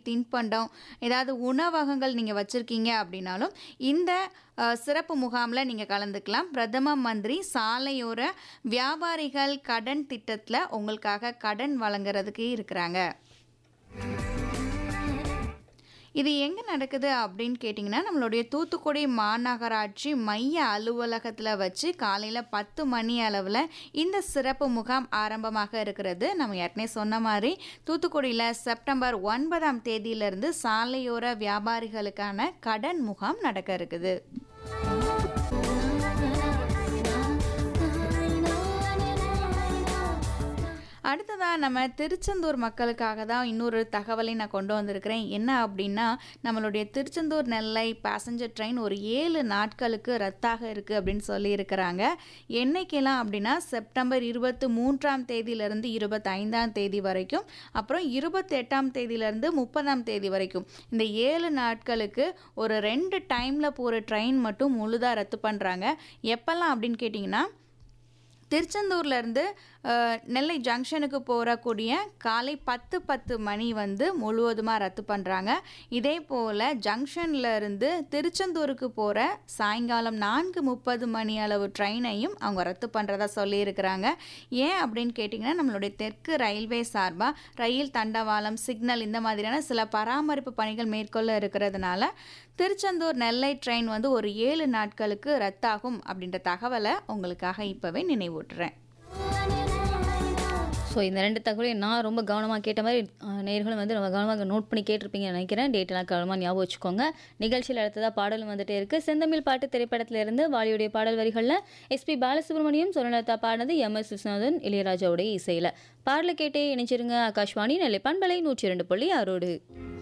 தின்பண்டம் ஏதாவது உணவகங்கள் நீங்கள் வச்சுருக்கீங்க அப்படின்னாலும் இந்த அஹ், சிறப்பு முகாமில் நீங்கள் கலந்துக்கலாம் பிரதம மந்திரி சாலையோர வியாபாரிகள் கடன் திட்டத்தில் உங்களுக்காக கடன் வழங்குறதுக்கு இருக்கிறாங்க இது எங்கே நடக்குது அப்படின்னு கேட்டிங்கன்னா நம்மளுடைய தூத்துக்குடி மாநகராட்சி மைய அலுவலகத்தில் வச்சு காலையில் பத்து மணி அளவில் இந்த சிறப்பு முகாம் ஆரம்பமாக இருக்கிறது நம்ம ஏற்கனவே சொன்ன மாதிரி தூத்துக்குடியில் செப்டம்பர் ஒன்பதாம் தேதியிலிருந்து சாலையோர வியாபாரிகளுக்கான கடன் முகாம் நடக்க இருக்குது அடுத்ததாக நம்ம திருச்செந்தூர் மக்களுக்காக தான் இன்னொரு தகவலை நான் கொண்டு வந்திருக்கிறேன் என்ன அப்படின்னா நம்மளுடைய திருச்செந்தூர் நெல்லை பேசஞ்சர் ட்ரெயின் ஒரு ஏழு நாட்களுக்கு ரத்தாக இருக்குது அப்படின்னு சொல்லியிருக்கிறாங்க என்னைக்கெல்லாம் அப்படின்னா செப்டம்பர் இருபத்தி மூன்றாம் தேதியிலிருந்து இருபத்தைந்தாம் தேதி வரைக்கும் அப்புறம் இருபத்தெட்டாம் தேதியிலிருந்து முப்பதாம் தேதி வரைக்கும் இந்த ஏழு நாட்களுக்கு ஒரு ரெண்டு டைமில் போகிற ட்ரெயின் மட்டும் முழுதாக ரத்து பண்ணுறாங்க எப்போல்லாம் அப்படின்னு கேட்டிங்கன்னா திருச்செந்தூர்லேருந்து நெல்லை ஜங்ஷனுக்கு போகக்கூடிய காலை பத்து பத்து மணி வந்து முழுவதுமாக ரத்து பண்ணுறாங்க இதே போல் ஜங்ஷன்ல இருந்து திருச்செந்தூருக்கு போகிற சாயங்காலம் நான்கு முப்பது மணி அளவு ட்ரெயினையும் அவங்க ரத்து பண்ணுறதா சொல்லியிருக்கிறாங்க ஏன் அப்படின்னு கேட்டிங்கன்னா நம்மளுடைய தெற்கு ரயில்வே சார்பாக ரயில் தண்டவாளம் சிக்னல் இந்த மாதிரியான சில பராமரிப்பு பணிகள் மேற்கொள்ள இருக்கிறதுனால திருச்செந்தூர் நெல்லை ட்ரெயின் வந்து ஒரு ஏழு நாட்களுக்கு ரத்தாகும் அப்படின்ற தகவலை உங்களுக்காக இப்போவே நினைவூட்டுறேன் ஸோ இந்த ரெண்டு தகவலையும் நான் ரொம்ப கவனமாக கேட்ட மாதிரி அஹ், நேயர்களும் வந்து ரொம்ப கவனமாக நோட் பண்ணி கேட்டிருப்பீங்கன்னு நினைக்கிறேன் டேட்டெல்லாம் கவனமாக ஞாபகம் வச்சுக்கோங்க நிகழ்ச்சியில் அடுத்ததாக பாடலும் வந்துட்டே இருக்கு செந்தமிழ் பாட்டு திரைப்படத்துல இருந்து வாலியுடைய பாடல் வரிகளில் எஸ்பி பாலசுப்ரமணியம் சுரலதா பாடினது எம் எஸ் விஸ்வநாதன் இளையராஜாவுடைய இசையில் பாடலை கேட்டே இணைச்சிருங்க ஆகாஷ்வாணி நெல்லை பண்பலை நூற்றி இரண்டு புள்ளி ஆறோடு